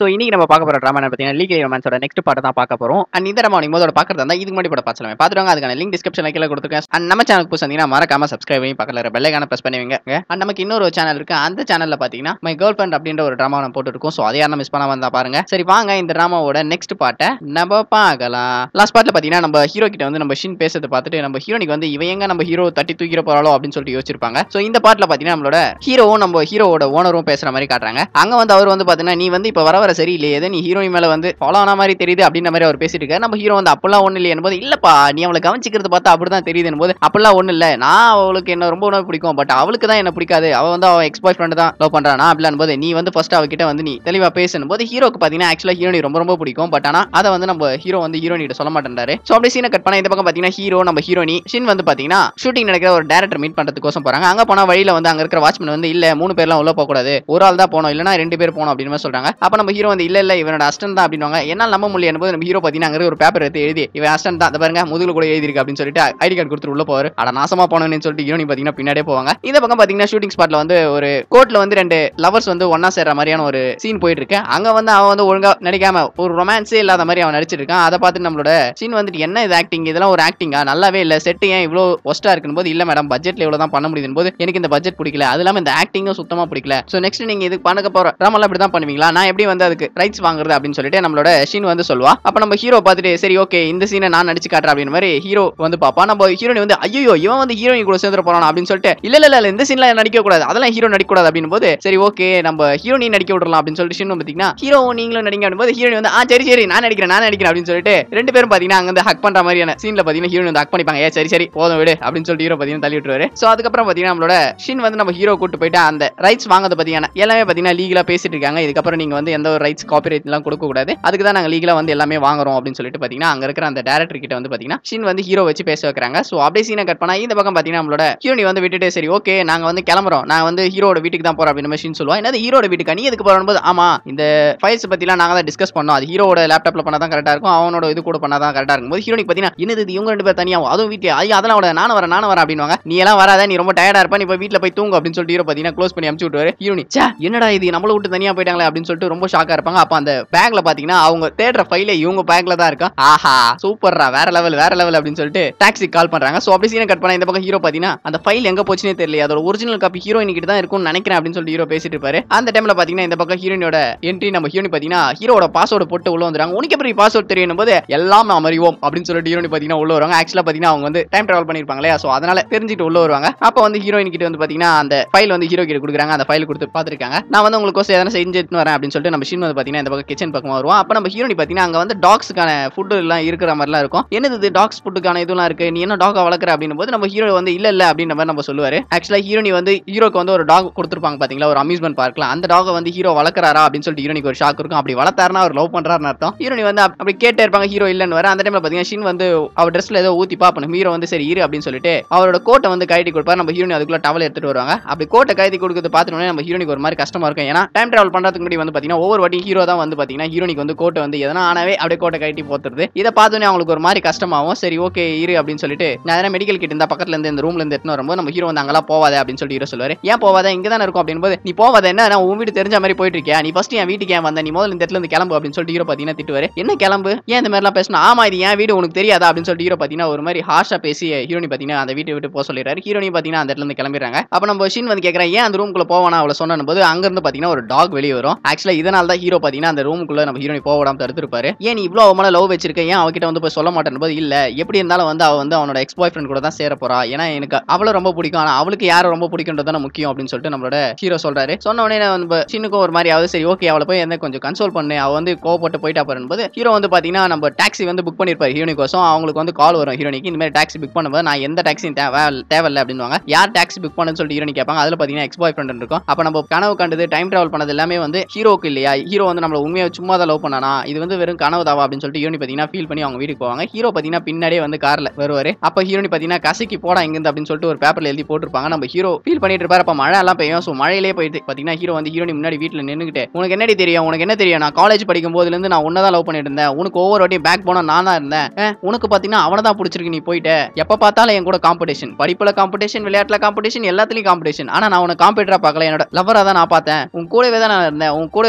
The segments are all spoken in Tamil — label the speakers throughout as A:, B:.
A: ஸோ இன்னைக்கு நம்ம பார்க்க போற ட்ராமா பார்த்தீங்கன்னா லீகல் ரொமான்ஸோட நெக்ஸ்ட் பார்ட் தான் பார்க்க போறோம் அண்ட் இந்த ட்ராமா நீங்க முதல்ல பார்க்கறதா இருந்தா இதுக்கு முன்னாடி கூட பார்த்துலாம் பார்த்துருவாங்க அதுக்கான லிங்க் டிஸ்கிரிப்ஷன்ல கீழே கொடுத்துருக்கேன் அண்ட் நம்ம சேனல் புதுசு வந்தீங்கன்னா மறக்காம சப்ஸ்கிரைப் பண்ணி பக்கத்துல பெல் ஐக்கான பிரஸ் பண்ணி வைங்க அண்ட் நமக்கு இன்னொரு சேனல் இருக்கு அந்த சேனல்ல பாத்தீங்கன்னா மை கேர்ள் ஃப்ரெண்ட் அப்படின்ற ஒரு ட்ராமா நம்ம போட்டுருக்கோம் ஸோ அதை யாரும் மிஸ் பண்ணாம வந்தா பாருங்க சரி வாங்க இந்த ட்ராமாவோட நெக்ஸ்ட் பார்ட்டை நம்ம பார்க்கலாம் லாஸ்ட் பார்ட்ல பாத்தீங்கன்னா நம்ம ஹீரோ கிட்ட வந்து நம்ம ஷின் பேசுறதை பார்த்துட்டு நம்ம ஹீரோனிக்கு வந்து இவன் எங்க நம்ம ஹீரோ தட்டி தூக்கிற போறாளோ அப்படின்னு சொல்லிட்டு யோசிச்சிருப்பாங்க ஸோ இந்த பார்ட்ல பாத்தீங்கன்னா நம்மளோட ஹீரோவும் நம்ம ஹீரோவோட ஓனரும் பேசுற மாதிரி காட்டுறாங்க அங்க வந்து அவர் வந்து பாத்தீங்கன்னா நீ வந்து இப்ப வர வர சரியில்லையே ஏதோ நீ ஹீரோயின் மேல வந்து ஃபாலோ ஆன மாதிரி தெரியுது அப்படின்ற மாதிரி அவர் பேசிட்டு இருக்காரு நம்ம ஹீரோ வந்து அப்பெல்லாம் ஒண்ணு இல்லையே போது இல்லப்பா நீ அவளை கவனிச்சிக்கிறது பார்த்தா அப்படிதான் தெரியுது போது அப்பெல்லாம் ஒண்ணு இல்ல நான் அவளுக்கு என்ன ரொம்ப ரொம்ப பிடிக்கும் பட் அவளுக்கு தான் என்ன பிடிக்காது அவ வந்து அவன் எக்ஸ் பாய் ஃப்ரெண்ட் தான் லவ் பண்றானா அப்படின் போது நீ வந்து ஃபர்ஸ்ட் அவகிட்ட வந்து நீ தெளிவா பேசணும் போது ஹீரோக்கு பாத்தீங்கன்னா ஆக்சுவலா ஹீரோனி ரொம்ப ரொம்ப பிடிக்கும் பட் ஆனா அதை வந்து நம்ம ஹீரோ வந்து ஹீரோனி கிட்ட சொல்ல மாட்டேன்றாரு சோ அப்படியே சீனை கட் பண்ணா இந்த பக்கம் பாத்தீங்கன்னா ஹீரோ நம்ம ஹீரோனி ஷின் வந்து பாத்தீங்கன்னா ஷூட்டிங் நடக்கிற ஒரு டேரக்டர் மீட் பண்றதுக்கோசம் போறாங்க அங்க போனா வழியில வந்து அங்க இருக்கிற வாட்ச்மேன் வந்து இல்ல மூணு பேர்லாம் உள்ள போக கூடாது ஒரு ஆள் தான் போனோம் இல்லனா ரெண்டு பேர் போனோம் அப்படின்னு மாதிரி சொல்றாங்க அப்ப நம்ம ஹீரோ வந்து இல்ல இல்ல இவனோட அஸ்டன் தான் அப்படின்னுவாங்க என்னால் நம்ப முடியல போது நம்ம ஹீரோ பாத்தீங்கன்னா அங்க ஒரு பேப்பர் எடுத்து எழுதி இவன் அஸ்டன் தான் அந்த பாருங்க முதுகுல கூட எழுதி இருக்கு அப்படின்னு சொல்லிட்டு ஐடி கார்டு கொடுத்துட்டு உள்ள போவாரு அட நாசமா போனோம்னு சொல்லிட்டு ஹீரோனி பாத்தீங்கன்னா பின்னாடியே போவாங்க இந்த பக்கம் பாத்தீங்கன்னா ஷூட்டிங் ஸ்பாட்ல வந்து ஒரு கோர்ட்ல வந்து ரெண்டு லவர்ஸ் வந்து ஒன்னா சேர்ற மாதிரியான ஒரு சீன் போயிட்டு இருக்கு அங்க வந்து அவன் வந்து ஒழுங்கா நடிக்காம ஒரு ரொமான்ஸே இல்லாத மாதிரி அவன் நடிச்சிட்டு இருக்கான் அதை பார்த்து நம்மளோட சீன் வந்துட்டு என்ன இது ஆக்டிங் இதெல்லாம் ஒரு ஆக்டிங்கா நல்லாவே இல்ல செட் ஏன் இவ்வளோ ஒஸ்டா இருக்குன்னு போது இல்ல மேடம் பட்ஜெட்ல இவ்வளவு தான் பண்ண முடியுதுன்னு போது எனக்கு இந்த பட்ஜெட் பிடிக்கல அது இல்லாம இந்த ஆக்டிங்கும் சுத்தமா பிடிக்கல சோ நெக்ஸ்ட் நீங்க இதுக்கு பண்ணக்க போற ட்ராமாலாம் இப்படி தான் பண்ணுவீங்களா நான் எப்படி வந்து அதுக்கு ரைட்ஸ் வாங்குறது அப்படின்னு சொல்லிட்டு நம்மளோட ஷீன் வந்து சொல்லுவா அப்ப நம்ம ஹீரோ பார்த்துட்டு சரி ஓகே இந்த சீனை நான் நடிச்சு காட்டுறேன் அப்படின்னு மாதிரி ஹீரோ வந்து பாப்பா நம்ம ஹீரோனி வந்து ஐயோ இவன் வந்து ஹீரோயின் கூட சேர்ந்து போறான் அப்படின்னு சொல்லிட்டு இல்ல இல்ல இல்ல இந்த சீன்ல நடிக்க கூடாது அதெல்லாம் ஹீரோ நடிக்க கூடாது அப்படின்னு போது சரி ஓகே நம்ம ஹீரோனி நடிக்க விடலாம் அப்படின்னு சொல்லிட்டு ஷீன் பாத்தீங்கன்னா ஹீரோ நீங்களும் நடிங்க அப்படின்னு போது ஹீரோனி வந்து ஆ சரி சரி நான் நடிக்கிறேன் நான் நடிக்கிறேன் அப்படின்னு சொல்லிட்டு ரெண்டு பேரும் பாத்தீங்கன்னா அங்க வந்து ஹக் பண்ற மாதிரியான சீன்ல பாத்தீங்கன்னா ஹீரோனி வந்து ஹக் பண்ணிப்பாங்க ஏ சரி சரி போதும் விடு அப்படின்னு சொல்லிட்டு ஹீரோ பாத்தீங்கன்னா தள்ளி விட்டுருவாரு சோ அதுக்கப்புறம் பாத்தீங்கன்னா நம்மளோட ஷின் வந்து நம்ம ஹீரோ கூட்டு போயிட்டு அந்த ரைட்ஸ் வாங்குறது பாத்தீங்கன்னா எல்லாமே பாத்தீங்கன்னா லீகலா பேசிட்டு இருக்காங்க இதுக்கப்புறம் நீங்க வந்து எந்த ஒரு ரைட்ஸ் காப்பிரைட் எல்லாம் கொடுக்க கூடாது அதுக்கு தான் நாங்க லீகலா வந்து எல்லாமே வாங்குறோம் அப்படின்னு சொல்லிட்டு பாத்தீங்கன்னா அங்க இருக்கிற அந்த டேரக்டர் கிட்ட வந்து பாத்தீங்கன்னா ஷின் வந்து ஹீரோ வச்சு பேச வைக்கிறாங்க சோ அப்படியே சீனை கட் பண்ணா இந்த பக்கம் பாத்தீங்கன்னா நம்மளோட ஹீரோனி வந்து விட்டுட்டு சரி ஓகே நாங்க வந்து கிளம்புறோம் நான் வந்து ஹீரோட வீட்டுக்கு தான் போறோம் அப்படின்னு மாதிரி ஷின் சொல்லுவா என்னது ஹீரோட வீட்டுக்கு நீ எதுக்கு போறோம் போது ஆமா இந்த ஃபைல்ஸ் பத்திலாம் நாங்க தான் டிஸ்கஸ் பண்ணோம் அது ஹீரோட லேப்டாப்ல பண்ணா தான் கரெக்டா இருக்கும் அவனோட இது கூட பண்ணா தான் கரெக்டா இருக்கும் போது ஹீரோனிக்கு பாத்தீங்கன்னா என்னது இது இவங்க ரெண்டு பேர் தனியாகும் அதுவும் வீட்டுல ஐயா அதெல்லாம் விட நானும் வரேன் நானும் வரேன் அப்படின்வாங்க நீ எல்லாம் வராத நீ ரொம்ப டயர்டா இருப்ப நீ போய் வீட்டுல போய் தூங்கு அப்படின்னு சொல்லிட்டு ஹீரோ பாத்தீங்கன்னா க்ளோஸ் பண்ணி அமுச்சு விட்டுவாரு ஹீரோனி சே என்னடா இது நம்மள விட்டு தனியா போயிட்டாங்களே அப்படின்னு சொல்லிட்டு ரொம்ப ஷாக்கா இருப்பாங்க அப்ப அந்த பேக்ல பாத்தீங்கன்னா அவங்க தேடுற ஃபைல இவங்க பேக்ல தான் இருக்கும் ஆஹா சூப்பர்ரா வேற லெவல் வேற லெவல் அப்படின்னு சொல்லிட்டு டாக்ஸி கால் பண்றாங்க சோ அப்படி சீனை கட் பண்ணா இந்த பக்கம் ஹீரோ பாத்தீங்கன்னா அந்த ஃபைல் எங்க போச்சுனே தெரியல அதோட ஒரிஜினல் காப்பி ஹீரோயின் கிட்ட தான் இருக்கும்னு நினைக்கிறேன் அப்படின்னு சொல்லிட்டு ஹீரோ பேசிட்டு இருப்பாரு அந்த டைம்ல பாத்தீங்கன்னா இந்த பக்கம் ஹீரோயினோட என்ட்ரி நம்ம ஹீரோனி பாத்தீங்கன்னா ஹீரோட பாஸ்வேர்டு போட்டு உள்ள வந்துறாங்க உனக்கு எப்படி பாஸ்வேர்டு தெரியணும் போது எல்லாம் நாம் அறிவோம் அப்படின்னு சொல்லிட்டு ஹீரோனி பாத்தீங்கன்னா உள்ள வருவாங்க ஆக்சுவலா பாத்தீங்கன்னா அவங்க வந்து டைம் டிராவல் பண்ணிருப்பாங்களே சோ அதனால தெரிஞ்சுட்டு உள்ள வருவாங்க அப்ப வந்து ஹீரோயின் கிட்ட வந்து பாத்தீங்கன்னா அந்த ஃபைல் வந்து ஹீரோ கிட்ட கொடுக்குறாங்க அந்த ஃபைல் கொடுத்து பாத்துருக்காங்க நான் வந்து உங்களுக்கு எதனா செஞ்சு எடுத்துன்னு வரேன் அப்படின்னு சொல்லிட்டு நம்ம ஷின் வந்து பாத்தீங்கன்னா இந்த பக்கம் கிச்சன் பக்கமா வருவோம் அப்ப நம்ம ஹீரோனி பாத்தீங்கன்னா அங்க வந்து டாக்ஸ்க்கான ஃபுட் எல்லாம் இருக்கிற மாதிரிலாம் இருக்கும் என்னது இது டாக்ஸ் ஃபுட்டுக்கான இதெல்லாம் இருக்கு நீ என்ன டாக் வளர்க்குற அப்படின்னும் போது நம்ம ஹீரோ வந்து இல்ல இல்ல அப்படின்ற மாதிரி நம்ம சொல்லுவாரு ஆக்சுவலா ஹீரோனி வந்து ஹீரோக்கு வந்து ஒரு டாக் கொடுத்துருப்பாங்க பாத்தீங்களா ஒரு அம்யூஸ்மெண்ட் பார்க்ல அந்த டாக வந்து ஹீரோ வளர்க்குறாரா அப்படின்னு சொல்லிட்டு ஹீரோனிக்கு ஒரு ஷாக் இருக்கும் அப்படி வளர்த்தாருன்னா அவர் லவ் பண்றாருன்னு அர்த்தம் ஹீரோனி வந்து அப்~ அப்படி கேட்டே இருப்பாங்க ஹீரோ இல்லன்னு வர அந்த டைம்ல பாத்தீங்கன்னா ஷின் வந்து அவர் ட்ரெஸ்ல ஏதோ ஊத்தி பாப்பணும் ஹீரோ வந்து சரி இரு அப்படின்னு சொல்லிட்டு அவரோட கோட்டை வந்து கழட்டி கொடுப்பாரு நம்ம ஹீரோனி அதுக்குள்ள டவல் எடுத்துட்டு வருவாங்க அப்படி கோட்டை கழட்டி கொடுக்கறது பார்த்துட்டு நம்ம ஹீரோனிக்கு ஒரு மாதிரி கஷ்டமா இருக்கும் ஏன்னா டைம் டிராவல் பண்றதுக்கு முன்னாடி வந்து பாத்தீங்கன்னா ஒவ்வொரு வாட்டி ஹீரோ தான் வந்து பாத்தீங்கன்னா ஹீரோனிக்கு வந்து கோட்டை வந்து எதனா ஆனவே அப்படியே கோட்டை கழட்டி போத்துறது இதை பார்த்தோன்னே அவங்களுக்கு ஒரு மாதிரி கஷ்டமாகும் சரி ஓகே இரு அப்படின்னு சொல்லிட்டு நான் எதனா மெடிக்கல் கிட்ட இருந்தா பக்கத்துல இருந்து இந்த ரூம்ல இருந்து எடுத்துன்னு வரும்போது நம்ம ஹீரோ வந்து அங்கெல்லாம் போவாத அப்படின்னு சொல்லிட்டு ஹீரோ சொல்லுவாரு ஏன் போவாத இங்க தானே இருக்கும் அப்படின்னு போது நீ போவாத என்ன நான் உன் வீடு தெரிஞ்ச மாதிரி போயிட்டு இருக்கியா நீ ஃபர்ஸ்ட் என் வீட்டுக்கு ஏன் வந்த நீ முதல்ல இந்த இடத்துல இருந்து கிளம்பு அப்படின்னு சொல்லிட்டு ஹீரோ பாத்தீங்கன்னா திட்டுவாரு என்ன கிளம்பு ஏன் இந்த மாதிரிலாம் பேசணும் ஆமா இது என் வீடு உனக்கு தெரியாதா அப்படின்னு சொல்லிட்டு ஹீரோ பாத்தீங்கன்னா ஒரு மாதிரி ஹாஷா பேசி ஹீரோனி பாத்தீங்கன்னா அந்த வீட்டை விட்டு போக சொல்லிடுறாரு ஹீரோனி பாத்தீங்கன்னா அந்த இடத்துல இருந்து கிளம்பிடுறாங்க அப்ப நம்ம ஷின் வந்து கேக்குறேன் ஏன் அந்த ரூம்குள்ள போவானா அவளை சொன்ன போது அங்க இருந்து பாத்தீங்கன்னா ஒரு டாக் வெளியே வரும் ஆக்சுவலா இதனால தான் ஹீரோ பாத்தீங்கன்னா அந்த ரூமுக்குள்ள நம்ம ஹீரோனி போக விடாம தடுத்துருப்பாரு ஏன் நீ இவ்வளவு அவமான லவ் வச்சிருக்க ஏன் அவகிட்ட வந்து போய் சொல்ல மாட்டேன் போது இல்ல எப்படி இருந்தாலும் வந்து அவ வந்து அவனோட எக்ஸ் பாய் ஃப்ரெண்ட் கூட தான் சேர போறா ஏன்னா எனக்கு அவளை ரொம்ப பிடிக்கும் ஆனா அவளுக்கு யாரை ரொம்ப பிடிக்குன்றது தானே முக்கியம் அப்படின்னு சொல்லிட்டு நம்மளோட ஹீரோ சொல்றாரு சொன்ன உடனே நம்ம சின்னுக்கும் ஒரு மாதிரி ஆகுது சரி ஓகே அவளை போய் என்ன கொஞ்சம் கன்சோல் பண்ணு அவ வந்து கோவப்பட்டு போயிட்டா போது ஹீரோ வந்து பாத்தீங்கன்னா நம்ம டாக்ஸி வந்து புக் பண்ணிருப்பாரு ஹீரோனி கோசம் அவங்களுக்கு வந்து கால் வரும் ஹீரோனிக்கு இந்த மாதிரி டாக்ஸி புக் பண்ணும்போது நான் எந்த டாக்ஸியும் தேவை தேவையில்ல அப்படின்னுவாங்க யார் டாக்ஸி புக் பண்ணுன்னு சொல்லிட்டு ஹீரோனி கேட்பாங்க அதுல பாத்தீங்கன்னா எக்ஸ் பாய் ஃப்ரெண்ட் இருக்கும் அப்ப நம்ம கனவு கண்டது டைம் டிராவல் பண்ணது எல்லாமே வந்து ஹீரோக்கு இல்லையா ஹீரோ வந்து நம்மள உண்மையா சும்மா தான் லவ் பண்ணானா இது வந்து வெறும் கனவு தாவா அப்படின்னு சொல்லிட்டு ஹீரோனி பாத்தீங்கன்னா ஃபீல் பண்ணி அவங்க வீட்டுக்கு போவாங்க ஹீரோ பாத்தீங்கன்னா பின்னாடியே வந்து கார்ல வருவாரு அப்ப ஹீரோனி பாத்தீங்கன்னா கசக்கி போடா இங்கிருந்து அப்படின்னு சொல்லிட்டு ஒரு பேப்பர்ல எழுதி போட்டிருப்பாங்க நம்ம ஹீரோ ஃபீல் பண்ணிட்டு இருப்பாரு அப்ப மழை எல்லாம் பெய்யும் ஸோ மழையிலே போயிட்டு பாத்தீங்கன்னா ஹீரோ வந்து ஹீரோனி முன்னாடி வீட்டுல நின்னுக்கிட்டு உனக்கு என்னடி தெரியும் உனக்கு என்ன தெரியும் நான் காலேஜ் படிக்கும் போதுல இருந்து நான் உன்னதான் லவ் பண்ணிட்டு இருந்தேன் உனக்கு ஒவ்வொரு வாட்டியும் பேக் போனா நான் தான் இருந்தேன் அஹ், உனக்கு பாத்தீங்கன்னா அவனை தான் பிடிச்சிருக்கு நீ போயிட்ட எப்ப பார்த்தாலும் என் கூட காம்படிஷன் படிப்புல காம்படிஷன் விளையாட்டுல காம்படிஷன் எல்லாத்துலயும் காம்படிஷன் ஆனா நான் உனக்கு காம்படிட்டரா பார்க்கல என்னோட லவரா தான் நான் பார்த்தேன் உன் கூடவே தான் நான் இருந்தேன் உன் கூட இருந்து நான்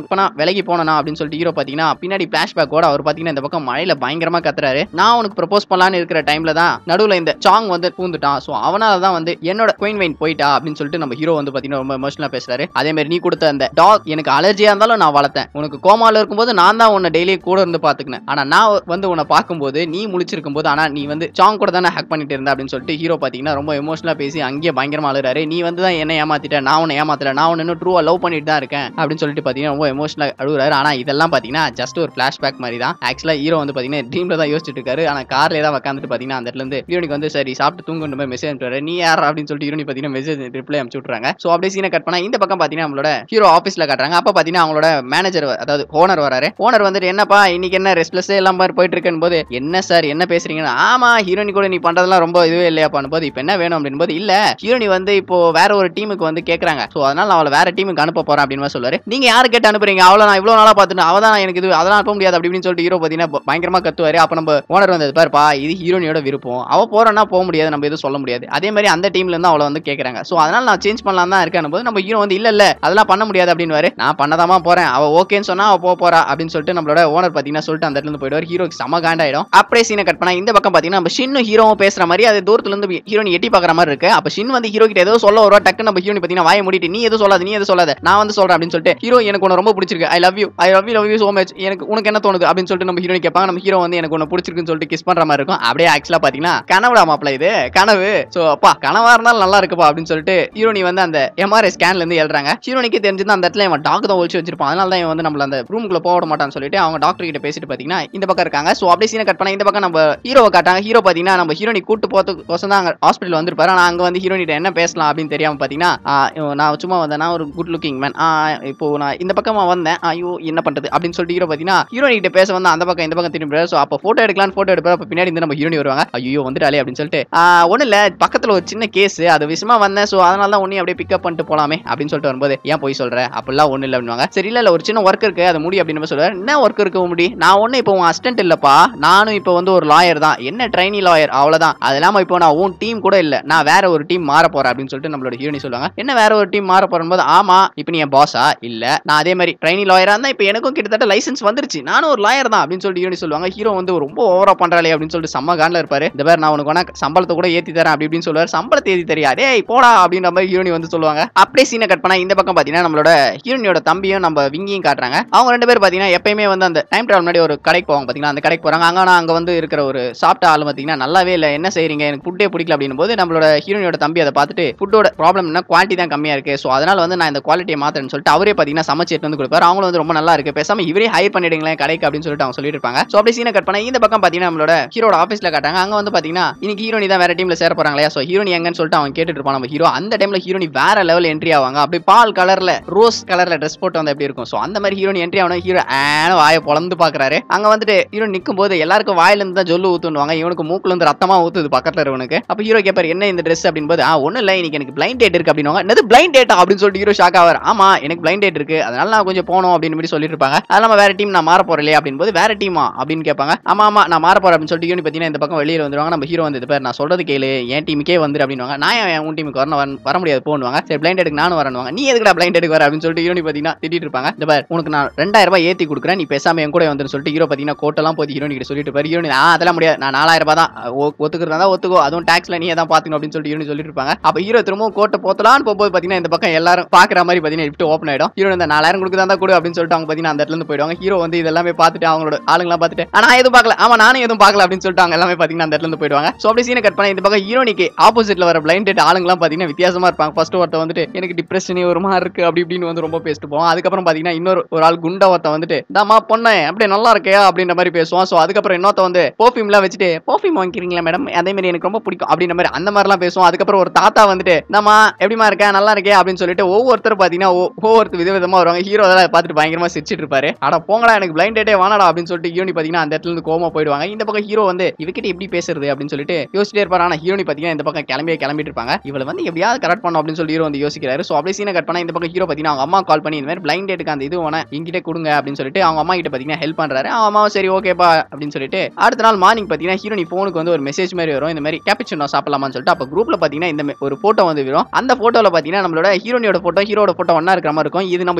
A: இப்ப நான் விலகி போனா அப்படின்னு சொல்லிட்டு ஹீரோ பாத்தீங்கன்னா பின்னாடி பிளாஷ்பேக்கோட அவர் பாத்தீங்கன்னா இந்த பக்கம் மழையில பயங்கரமா கத்துறாரு நான் உனக்கு ப்ரப்போஸ் பண்ணலான்னு இருக்கிற டைம்ல தான் நடுவுல இந்த சாங் வந்து பூந்துட்டான் சோ அவனால தான் வந்து என்னோட குயின் வைன் போயிட்டா அப்படின்னு சொல்லிட்டு நம்ம ஹீரோ வந்து பாத்தீங்கன்னா ரொம்ப எமோஷனலா பேசுறாரு அதே மாதிரி நீ கொடுத்த அந்த டாக் எனக்கு அலர்ஜியா இருந்தாலும் நான் வளர்த்தேன் உனக்கு கோமால இருக்கும்போது நான் தான் உன்னை டெய்லி கூட இருந்து பாத்துக்கினேன் ஆனா நான் வந்து உன்னை பார்க்கும்போது நீ முழிச்சிருக்கும் போது ஆனா நீ வந்து சாங் கூட தானே ஹேக் பண்ணிட்டு இருந்த அப்படின்னு சொல்லிட்டு ஹீரோ பாத்தீங்கன்னா ரொம்ப எமோஷனலா பேசி அங்கேயே பயங்கரமா அழுறாரு நீ வந்து தான் என்ன ஏமாத்திட்ட நான் உன்னை ஏமாத்தல நான் உன்னை இன்னும் ட்ரூவா லவ் பண்ணிட்டு தான் இருக்கேன் அப்படின்னு சொல்லிட்டு பாத்தீங்கன்னா ரொம்ப எமோஷனலா அழுகுறாரு ஆனா இதெல்லாம் பாத்தீங்கன்னா ஜஸ்ட் ஒரு பிளாஷ்பேக் மாதிரி தான் ஆக்சுவலா ஹீரோ வந்து பாத்தீங்கன்னா ட்ரீம்ல தான் யோசிச்சுட்டு இருக்காரு ஆனா கார்ல தான் உட்காந்துட்டு பாத்தீங்கன்னா அந்த இடத்துல இருந்து ஹீரோனிக்கு வந்து சரி சாப்பிட்டு தூங்குன்ற மாதிரி மெசேஜ் அனுப்புறாரு நீ யார் அப்படின்னு சொல்லிட்டு ஹீரோனி பாத்தீங்கன்னா மெசேஜ் ரிப்ளை அனுப்பிச்சு விட்றாங்க சோ அப்படியே சீனை கட் பண்ணா இந்த பக்கம் பாத்தீங்கன்னா நம்மளோட ஹீரோ ஆஃபீஸ்ல காட்டுறாங்க அப்ப பாத்தீங்கன்னா அவங்களோட மேனேஜர் அதாவது ஓனர் வராரு ஓனர் வந்துட்டு என்னப்பா இன்னைக்கு என்ன ரெஸ்ட்லெஸ் எல்லாம் மாதிரி போயிட்டு இருக்குன்னு போது என்ன சார் என்ன பேசுறீங்கன்னு ஆமா ஹீரோனி கூட நீ பண்றதெல்லாம் ரொம்ப இதுவே இல்லையாப்பான்னு போது இப்போ என்ன வேணும் அப்படின்னு போது இல்ல ஹீரோனி வந்து இப்போ வேற ஒரு டீமுக்கு வந்து கேக்குறாங்க சோ அதனால நான் அவளை வேற டீமுக்கு அனுப்ப போறேன் அப்படின்னு மாதிரி சொல்லுவாரு நீங்க யாரு கேட்டு அனுப்புறீங்க அவளை நான் இவ்வளவு நாளா பார்த்துட்டு அவ தான் எனக்கு இது அதெல்லாம் அனுப்ப முடியாது அப்படி இப்படின்னு சொல்லிட்டு ஹீரோ பாத்தீங்கன்னா ப- பயங்கரமா கத்துவாரு அப்ப நம்ம ஓனர் வந்தது பாருப்பா இது ஹீரோனியோட விருப்பம் அவ போறோம்னா போக முடியாது நம்ம எதுவும் சொல்ல முடியாது அதே மாதிரி அந்த டீம்ல இருந்து அவளை வந்து கேக்குறாங்க சோ அதனால நான் சேஞ்ச் பண்ணலாம் தான் இருக்கேன் போது நம்ம ஹீரோ வந்து இல்ல இல்ல அதெல்லாம் பண்ண முடியாது அப்படின்னு நான் பண்ணதாமா போறேன் அவ ஓகேன்னு சொன்னா அவ போக போறா அப்படின்னு சொல்லிட்டு நம்மளோட ஓனர் பாத்தீங்கன்னா சொல்லிட்டு அந்த இடத்துல இருந்து போயிடுவார் ஹீரோக்கு செம காண்டாயிடும் அப்படியே சீனை கட் பண்ணா இந்த பக்கம் பாத்தீங்கன்னா நம்ம ஷின்னு ஹீரோவும் பேசுற மாதிரி அது தூரத்துல இருந்து ஹீரோனி எட்டி பாக்குற மாதிரி இருக்கு அப்ப ஷின் வந்து ஹீரோ கிட்ட ஏதோ சொல்ல வருவா டக்கு நம்ம ஹீரோனி பாத்தீங்கன்னா வாய மூடிட்டு நீ எதுவும் சொல்லாத நீ எதுவும் சொல்லாத நான் வந்து சொல்றேன் அப்படின்னு சொல்லிட்டு ஹீரோ எனக்கு உன்னை ரொம்ப பிடிச்சிருக்கு I love you I love you love you so much எனக்கு உனக்கு என்ன தோணுது அப்படின்னு சொல்லிட்டு நம்ம ஹீரோனி கேட்பாங்க நம்ம ஹீரோ வந்து எனக்கு உன்னை பிடிச்சிருக்குன்னு சொல்லிட்டு கிஸ் பண்ற மாதிரி இருக்கும் அப்படியே ஆக்சுவலா பாத்தீங்கன்னா கனவுடா மாப்பிள இது கனவு சோ அப்பா கனவா இருந்தாலும் நல்லா இருக்குப்பா அப்படின்னு சொல்லிட்டு ஹீரோனி வந்து அந்த எம்ஆர்ஐ ஸ்கேன்ல இருந்து எழுறாங்க ஹீரோனிக்கு தெரிஞ்சது அந்த இடத்துல இவன் டாக் தான் ஒழிச்சு வச்சிருப்பான் அதனால தான் இவன் வந்து நம்மள அந்த ரூமுக்குள்ள போக விட மாட்டான்னு சொல்லிட்டு அவங்க டாக்டர் கிட்ட பேசிட்டு பாத்தீங்கன்னா இந்த பக்கம் இருக்காங்க சோ அப்படியே சீனை கட் பண்ணா இந்த பக்கம் நம்ம ஹீரோவை காட்டாங்க ஹீரோ பாத்தீங்கன்னா நம்ம ஹீரோனி கூட்டு போறதுக்கோசம் தான் அங்க ஹாஸ்பிட்டல் வந்திருப்பாரு ஆனா அங்க வந்து ஹீரோனிட்ட என்ன பேசலாம் அப்படின்னு தெரியாம பாத்தீங்கன்னா ஆ, இவன் நான் சும்மா வந்தேன் நான் ஒரு குட் லுக்கிங் மேன் இப்போ நான் இந்த பக்கமா வந்தேன் ஐயோ என்ன பண்றது அப்படின்னு சொல்லிட்டு ஹீரோ பாத்தீங்கன்னா ஹீரோனி கிட்ட பேச வந்தா அந்த பக்கம் இந்த பக்கம் திரும்பி சோ அப்போ போட்டோ எடுக்கலாம் போட்டோ எடுப்பாரு அப்ப பின்னாடி இருந்து நம்ம ஹீரோனி வருவாங்க ஐயோ வந்துட்டாலே அப்படின்னு சொல்லிட்டு ஆ, ஒண்ணும் இல்ல பக்கத்துல ஒரு சின்ன கேஸ் அது விஷயமா வந்தேன் சோ அதனால தான் உன்னையும் அப்படியே பிக்கப் பண்ணிட்டு போலாமே அப்படின்னு சொல்லிட்டு வரும்போது ஏன் போய் சொல்ற அப்படிலாம் ஒண்ணு இல்ல அப்படின்வாங்க சரி இல்ல இல்ல ஒரு சின்ன ஒர்க் இருக்கு அது முடி அப்படின்னு சொல்லுவாரு என்ன ஒர்க் இருக்கு முடி நான் ஒண்ணு இப்போ உன் அசிஸ்டன்ட் இல்லப்பா நானும் இப்போ வந்து ஒரு லாயர் தான் என்ன ட்ரைனி லாயர் அவ்வளவுதான் அது இல்லாம இப்போ நான் உன் டீம் கூட இல்ல நான் வேற ஒரு டீம் மாற போறேன் அப்படின்னு சொல்லிட்டு நம்மளோட ஹீரோனி சொல்லுவாங்க என்ன வேற ஒரு டீம் மாற போறேன் போது ஆமா இப்போ நீ என் பாஸா இல்ல நான் அதே மாதிரி ட்ரைனி லாயரா இருந்தா இப்போ எனக்கும் கிட்டத்தட்ட லைசன்ஸ் வந்துருச்சு நானும் ஒரு லாயர் தான் அப்படின்னு சொல்லிட்டு ஹீரோனி சொல்லுவாங்க ஹீரோ வந்து ரொம்ப ஓவரா பண்றாளே அப்படின்னு சொல்லிட்டு செம்ம கான்ல இருப்பாரு இந்த பேர் நான் உனக்கு வேணா சம்பளத்தை கூட ஏத்தி தரேன் அப்படி இப்படின்னு சொல்லுவாரு சம்பளத்தை ஏத்தி தெரியா டேய் போடா அப்படின்ற மாதிரி ஹீரோனி வந்து சொல்லுவாங்க அப்படியே சீனை கட் பண்ணா இந்த பக்கம் பாத்தீங்கன்னா நம்மளோட ஹீரோனியோட தம்பியும் நம்ம விங்கியும் காட்டுறாங்க அவங்க ரெண்டு பேர் பாத்தீங்கன்னா எப்பயுமே வந்து அந்த டைம் டிராவல் முன்னாடி ஒரு கடைக்கு போவாங்க பாத்தீங்கன்னா அந்த கடைக்கு போறாங்க அங்க அங்க வந்து இருக்கிற ஒரு சாப்பிட்ட ஆள் பாத்தீங்கன்னா நல்லாவே இல்ல என்ன செய்றீங்க எனக்கு ஃபுட்டே பிடிக்கல அப்படின்னும் போது நம்மளோட ஹீரோனியோட தம்பி அதை பார்த்துட்டு ஃபுட்டோட ப்ராப்ளம் என்ன குவாலிட்டி தான் கம்மியா இருக்கு ஸோ அதனால வந்து நான் இந்த குவாலிட்டியை மாத்துறேன்னு சொல்லிட்டு அவரே பாத்தீங்கன்னா சமைச்சு எடுத்து வந்து கொடுப்பாரு அவங்களும் வந்து ரொம்ப நல்லா இருக்கு பேசாம இவரே ஹையர் பண்ணிடுங்களேன் கடைக்கு அப்படின்னு சொல்லிட்டு அவங்க சொல்லிட்டு இருப்பாங்க ஸோ அப்படி சீனை கட் பண்ணா இந்த பக்கம் பாத்தீங்கன்னா நம்மளோட ஹீரோட ஆஃபீஸ்ல காட்டாங்க அங்க வந்து பாத்தீங்கன்னா இன்னைக்கு ஹீரோனி தான் வேற டீம்ல சேர போறாங்க இல்லையா ஸோ ஹீரோனி எங்கன்னு சொல்லிட்டு அவன் கேட்டுட்டு இருப்பான் நம்ம ஹீரோ அந்த டைம்ல ஹீரோனி வேற லெவல் என்ட்ரி ஆவாங்க அப்படி பால் கலர்ல ரோஸ் கலர்ல ட்ரெஸ் போட்டு வந்து எப்படி இருக்கும் ஸோ அந்த மாதிரி ஹீரோனி என்ட்ரி ஆகணும் ஹீரோ ஆன வாயை பொழந்து பாக்குறாரு அங்க வந்துட்டு ஹீரோ நிற்கும் போது எல்லாருக்கும் வாயில இருந்து தான் ஜொல்லு ஊத்துவாங்க இவனுக்கு மூக்குல இருந்து ரத்தமா ஊத்துது பக்கத்துல இருக்கவனுக்கு அப்ப ஹீரோ கேப்பாரு என்ன இந்த ட்ரெஸ் அப்படின்னு போது ஆ ஒண்ணும் இல்ல இன்னைக்கு எனக்கு பிளைண்ட் டேட் இருக்கு அப்படின்னு என்னது பிளைண்ட் டேட்டா அப்படின்னு சொல்லிட்டு ஹீரோ ஷாக் ஆவார் ஆமா எனக்கு பிளைண்ட் டேட் இருக்கு அதனால நான் கொஞ்சம் போகணும் அப்படின்னு மாதிரி சொல்லிட்டு இருப்பாங்க அது இல்லாம வேற டீம் நான் மாற போறேன் இல்லையா அப்படின்னு போது வேற டீமா அப்படின்னு கேட்பாங்க ஆமா ஆமா நான் மாற போறேன் அப்படின்னு சொல்லிட்டு ஹீரோ பார்த்தீங்கன்னா இந்த பக்கம் வெளியில வந்துருவாங்க நம்ம ஹீரோ வந்து இது பேர் நான் சொல்றது கேளு என் டீமுக்கே வந்துரு அப்படின்னுவாங்க நான் ஏன் உன் டீமுக்கு வரணும் வர- வர முடியாது போனுவாங்க சரி பிளைண்ட் எடுக்கு நானும் வரணுவாங்க நீ எதுக்குடா பிளைண்ட் எடுக்கு வர அப்படின்னு சொல்லிட்டு ஹீரோனி பார்த்தீங்கன்னா திட்டிட்டு இருப்பாங்க இந்த பார் உனக்கு நான் ரெண்டாயிரம் ரூபாய் ஏத்தி கொடுக்குறேன் நீ பேசாம என் கூட வந்துன்னு சொல்லிட்டு ஹீரோ பார்த்தீங்கன்னா கோட்டெல்லாம் போய் ஹீரோனி கிட்ட சொல்லிட்டு இருப்பாரு ஹீரோனி ஆ அதெல்லாம் முடியாது நான் நாலாயிரம் ரூபாய் தான் ஒ- ஒத்துக்கிறதா தான் ஒத்துக்கோ அதுவும் டாக்ஸ்ல நீ தான் பாத்துக்கணும் அப்படின்னு சொல்லிட்டு ஹீரோனி சொல்லிட்டு இருப்பாங்க அப்ப ஹீரோ திரும்பவும் கோட்டை போத்தலான்னு போகும்போது பார்த்தீங்கன்னா இந்த பக்கம் எல்லாரும் பாக்குற மாதிரி பார்த்தீங்கன்னா லிஃப்ட் ஓப்பன் ஆயிடும் ஹீரோ இந்த நாலாயிரம் கொடுக்குறதா தான் கொடு அப்படின்னு சொல்லிட்டு அவங்க பார்த்தீங்கன்னா அந்த இடத்துல இருந்து போயிடுவாங்க ஹீரோ வந்து இதெல்லாமே பார்த்துட்டு அவங்களோட ஆளுங்களாம் பார்த்துட்டு ஆனா நான் எதுவும் பார்க்கல ஆமா நானும் எதுவும் பார்க்கல அப்படின்னு சொல்லிட்டு அவங்க எல்லாமே பார்த்தீங்கன்னா அந்த இடத்துல இருந்து போயிடுவாங்க ஸோ அப்படி சீனை கட் பண்ண இந்த பக்கம் ஹீரோனிக்கு ஆப்போசிட்ல வர பிளைண்ட் டேட் ஆளுங்கலாம் பார்த்தீங்கன்னா வித்தியாசமா இருப்பாங்க ஃபர்ஸ்ட் ஒருத்த வந்துட்டு எனக்கு டிப்ரெஷனே ஒரு மாதிரி இருக்கு அப்படி இப்படின்னு வந்து ரொம்ப பேசிட்டு போவோம் அதுக்கப்புறம் பார்த்தீங்கன்னா இன்னொரு ஒரு ஆள் குண்டா ஒருத்த வந்துட்டு தாமா பொண்ணு அப்படியே நல்லா இருக்கையா அப்படின்ற மாதிரி பேசுவான் ஸோ அதுக்கப்புறம் இன்னொருத்த வந்து பர்ஃபியூம்லாம் வச்சுட்டு பர்ஃபியூம் வாங்கிக்கிறீங்களா மேடம் அதே மாதிரி எனக்கு ரொம்ப பிடிக்கும் அப்படின்ற மாதிரி அந்த மாதிரிலாம் பேசுவோம் அதுக்கப்புறம் ஒரு தாத்தா வந்துட்டு நம்ம எப்படிமா இருக்க நல்லா இருக்கே அப்படின்னு சொல்லிட்டு ஒவ்வொருத்தர் பார்த்தீங்கன்னா ஒ- ஒவ்வொருத்தர் விதவிதமா வருவாங்க ஹீரோ அதெல்லாம் பார்த்துட்டு பயங்கரமா சிரிச்சிட்டு இருப்பாரு அட போங்கடா எனக்கு பிளைண்ட் டேட்டே வேணாடா அப்படின்னு சொல்லிட்டு ஹீரோனி பார்த்தீங்கன்னா அந்த இடத்துல இருந்து கோமா போயிடுவாங்க இந்த பக்கம் ஹீரோ வந்து இவகிட்ட எப்படி பேசுறது அப்படின்னு சொல்லிட்டு யோசிச்சிட்டே இருப்பாரு ஆனா ஹீரோனி பார்த்தீங்கன்னா இந்த பக்கம் கிளம்பியே கிளம்பிட்டு இருப்பாங்க இவளை வந்து எப்படியாவது கரெக்ட் பண்ணும் அப்படின்னு சொல்லி ஹீரோ வந்து யோசிக்கிறாரு ஸோ அப்படியே சீனை கட் பண்ணா இந்த பக்கம் ஹீரோ பார்த்தீங்கன்னா அவங்க அம்மா கால் பண்ணி இந்த மாதிரி பிளைண்ட் டேட்டுக்கு அந்த இது வேணா எங்கிட்ட கொடுங்க அப்படின்னு சொல்லிட்டு அவங்க அம்மா கிட்ட பார்த்தீங்கன்னா ஹெல்ப் பண்றாரு அவங்க அம்மாவும் சரி ஓகேப்பா அப்படின்னு சொல்லிட்டு அடுத்த நாள் மார்னிங் பார்த்தீங்கன்னா ஹீரோனி ஃபோனுக்கு வந்து ஒரு மெசேஜ் மாதிரி வரும் இந்த மாதிரி கேப்பிச்சினோ சாப்பிடலாமான்னு சொல்லிட்டு அப்போ குரூப்ல பார்த்தீங்கன்னா இந்த மே- ஒரு போட்டோ வந்து வரும் அந்த போட்டோல பார்த்தீங்கன்னா நம்மளோட ஹீரோனியோட போட்டோ ஹீரோட போட்டோ ஒண்ணா இருக்கிற மாதிரி இருக்கும் இது நம்ம ஹீரோ தான்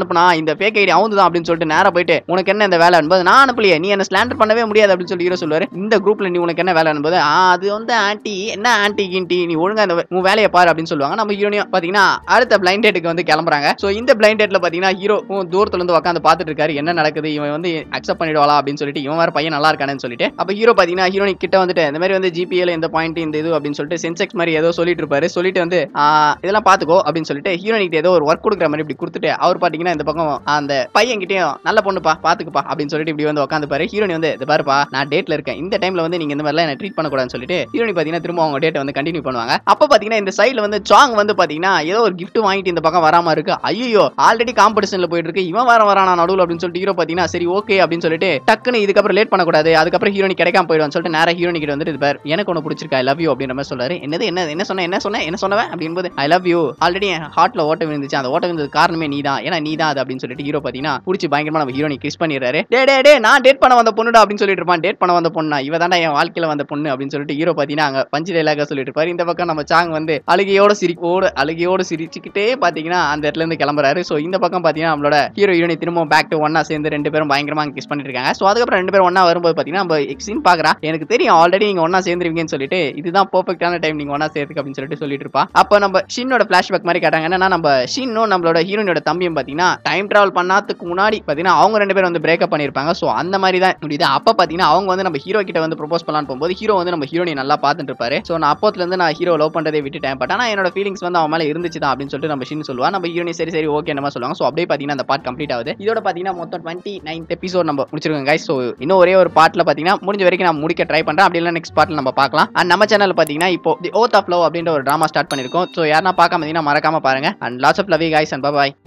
A: அனுப்புனா இந்த ஃபேக் ஐடி அவங்க தான் அப்படின்னு சொல்லிட்டு நேரா போயிட்டு உனக்கு என்ன இந்த வேலை என்பது நான் அனுப்பலையே நீ என்ன ஸ்லாண்டர் பண்ணவே முடியாது அப்படின்னு சொல்லி ஹீரோ சொல்லுவாரு இந்த குரூப்ல நீ உனக்கு என்ன வேலை என்பது "ஆ, அது வந்து ஆன்டி என்ன ஆன்டி கிண்டி நீ ஒழுங்கா இந்த உன் வேலையை பாரு அப்படின்னு சொல்லுவாங்க நம்ம ஹீரோனியும் பாத்தீங்கன்னா அடுத்த பிளைண்ட் டேட்டுக்கு வந்து கிளம்புறாங்க சோ இந்த பிளைண்ட் டேட்ல பாத்தீங்கன்னா ஹீரோ தூரத்துல இருந்து உட்காந்து பாத்துட்டு இருக்காரு என்ன நடக்குது இவன் வந்து அக்செப்ட் பண்ணிடுவாளா அப்படின்னு சொல்லிட்டு இவன் வேற பையன் நல்லா இருக்கானு சொல்லிட்டு அப்ப ஹீரோ பாத்தீங்கன்னா ஹீரோனிக் கிட்ட வந்துட்டு இந்த மாதிரி வந்து ஜிபிஎல் இந்த பாயிண்ட் இந்த இது அப்படின்னு சொல்லிட்டு சென்செக்ஸ் மாதிரி ஏதோ சொல்லிட்டு இருப்பாரு சொல்லிட்டு வந்து "ஆ, இதெல்லாம் பாத்துக்கோ அப்படின்னு சொல்லிட்டு ஹீரோனிக் ஏதோ ஒரு ஒர்க் கொடுக்குற மாதிரி இப்படி கொடுத்துட்டு அவர் பாத்தீங்கன்னா இந்த பக்கம் அந்த பையன் கிட்டயும் நல்ல பொண்ணுப்பா பாத்துக்குப்பா அப்படின்னு சொல்லிட்டு இப்படி வந்து உட்காந்து ஹீரோனி வந்து இது பாருப்பா நான் டேட்ல இருக்கேன் இந்த டைம்ல வந்து நீங்க இந்த மாதிரிலாம் என்ன ட்ரீட் பண்ணக்கூடாதுன்னு சொல்லிட்டு ஹீரோனி பாத்தீங்கன்னா திரும்ப அவங்க டேட்டை வந்து கண்டினியூ பண்ணுவாங்க அப்ப பாத்தீங்கன்னா இந்த சைடுல வந்து சாங் வந்து பாத்தீங்கன்னா ஏதோ ஒரு gift வாங்கிட்டு இந்த பக்கம் வராம இருக்கு ஐயோ ஆல்ரெடி காம்படிஷன்ல போயிட்டு இருக்கு இவன் வர வரானா நடுவில் அப்படின்னு சொல்லிட்டு ஹீரோ பாத்தீங்கன்னா சரி ஓகே அப்படின்னு சொல்லிட்டு டக்குன்னு இதுக்கப்புறம் லேட் பண்ணக்கூடாது அதுக்கப்புறம் ஹீரோனி கிடைக்காம போயிடுவான்னு சொல்லிட்டு நேரா ஹீரோனி கிட்ட வந்துட்டு இது பாரு எனக்கு ஒன்று பிடிச்சிருக்கு ஐ லவ் யூ அப்படின்ற மாதிரி சொல்றாரு என்னது என்ன என்ன சொன்ன என்ன சொன்ன என்ன சொன்னவன் அப்படின்போது ஐ லவ் யூ ஆல்ரெடி என் ஹார்ட்ல ஓட்ட விழுந்துச்சு அந்த ஓட்ட விழுந்தது காரணமே நீ தான் ஏன்னா நீ தான் அது அப்படின்னு சொல்லிட்டு ஹீரோ பாத்தீங்கன்னா பிடிச்சி பயங்கரமா நம்ம ஹீரோனி கிஸ் பண்ணிடுறாரு டே டே டே நான் டேட் பண்ண வந்த பொண்ணுடா அப்படின்னு சொல்லிட்டு இருப்பான் டேட் பண்ண வந்த பொண்ணா இவ தாண்டா என் வாழ்க்கையில வந்த பொண்ணு அப்படின்னு சொல்லிட்டு ஹீரோ பாத்தீங்கன்னா அங்க பஞ்சு டைலாக சொல்லிட்டு இருப்பாரு இந்த பக்கம் நம்ம சாங் வந்து அழுகையோட சிரிப்போட அழுகையோட சிரிச்சுக்கிட்டே பாத்தீங்கன்னா அந்த இடத்துல இருந்து கிளம்புறாரு சோ இந்த பக்கம் பாத்தீங்கன்னா நம்மளோட ஹீரோ ஹீரோனி திரும்ப பேக் டு ஒன்னா சேர்ந்து ரெண்டு பேரும் பயங்கரமா கிஸ் பண்ணிட்டு இருக்காங்க சோ அதுக்கப்புறம் ரெண்டு பேரும் ஒண்ணா வரும்போது பாத்தீங்கன்னா நம்ம எக்ஸின் பாக்குறா எனக்கு தெரியும் ஆல்ரெடி நீங்க ஒண்ணா சேர்ந்துருவீங்கன்னு சொல்லிட்டு இதுதான் பெர்ஃபெக்டான டைம் நீங்க ஒண்ணா சேர்த்துக்கு அப்படின்னு சொல்லிட்டு சொல்லிட்டு இருப்பா அப்ப நம்ம ஷின்னோட பிளாஷ்பேக் மாதிரி கேட்டாங்க என்னன்னா நம்ம ஷின்னும் நம்மளோட ஹீரோனோட தம்பியும் பாத்தீங்கன்னா டைம் டிராவல் பண்ணாதுக்கு முன்னாடி பாத்தீங்கன்னா அவங்க ரெண்டு பேரும் வந்து பிரேக்கப் பண்ணிருப்பாங்க சோ அந்த மாதிரி தான் முடியுது அப்ப பாத்தீங்கன்னா அவங்க வந்து நம்ம ஹீரோ கிட்ட வந்து ப்ரோபோஸ் பண்ணலான்னு போகும்போது ஹீரோ வந்து நம்ம ஹீரோனி நல்லா பார்த்துட்டு இருப்பாரு சோ நான் அப்போத்துல இருந்து நான் ஹீரோ லவ் பண்றதை விட்டுட்டேன் பட் ஆனா என்னோட ஃபீலிங்ஸ் வந்து அவன் மேல இருந்துச்சு தான் அப்படின்னு சொல்லிட்டு நம்ம ஷின் சொல்லுவா நம்ம ஹீரோனி சரி சரி ஓகே நம்ம சொல்லுவாங்க சோ அப்படியே பாத்தீங்கன்னா அந்த பார்ட் கம்ப்ளீட் ஆகுது இதோட பாத்தீங்கன்னா மொத்தம் டுவெண்ட்டி நைன்த் எபிசோட் நம்ம முடிச்சிருக்கோம் guys ஸோ இன்னும் ஒரே ஒரு பார்ட்ல பாத்தீங்கன்னா முடிஞ்ச வரைக்கும் நான் முடிக்க ட்ரை பண்றேன் அப்படி இல்லை நெக்ஸ்ட் பார்ட்ல நம்ம பார்க்கலாம் அண்ட் நம்ம சேனல் பாத்தீங்கன்னா இப்போ தி ஓத் ஆஃப் லவ் அப்படின்ற ஒரு ட்ராமா ஸ்டார்ட் பண்ணிருக்கோம் ஸோ யாரா பார்க்காம இருந்தீங்கன்னா மறக்காம பாருங்க and lots of love guys and bye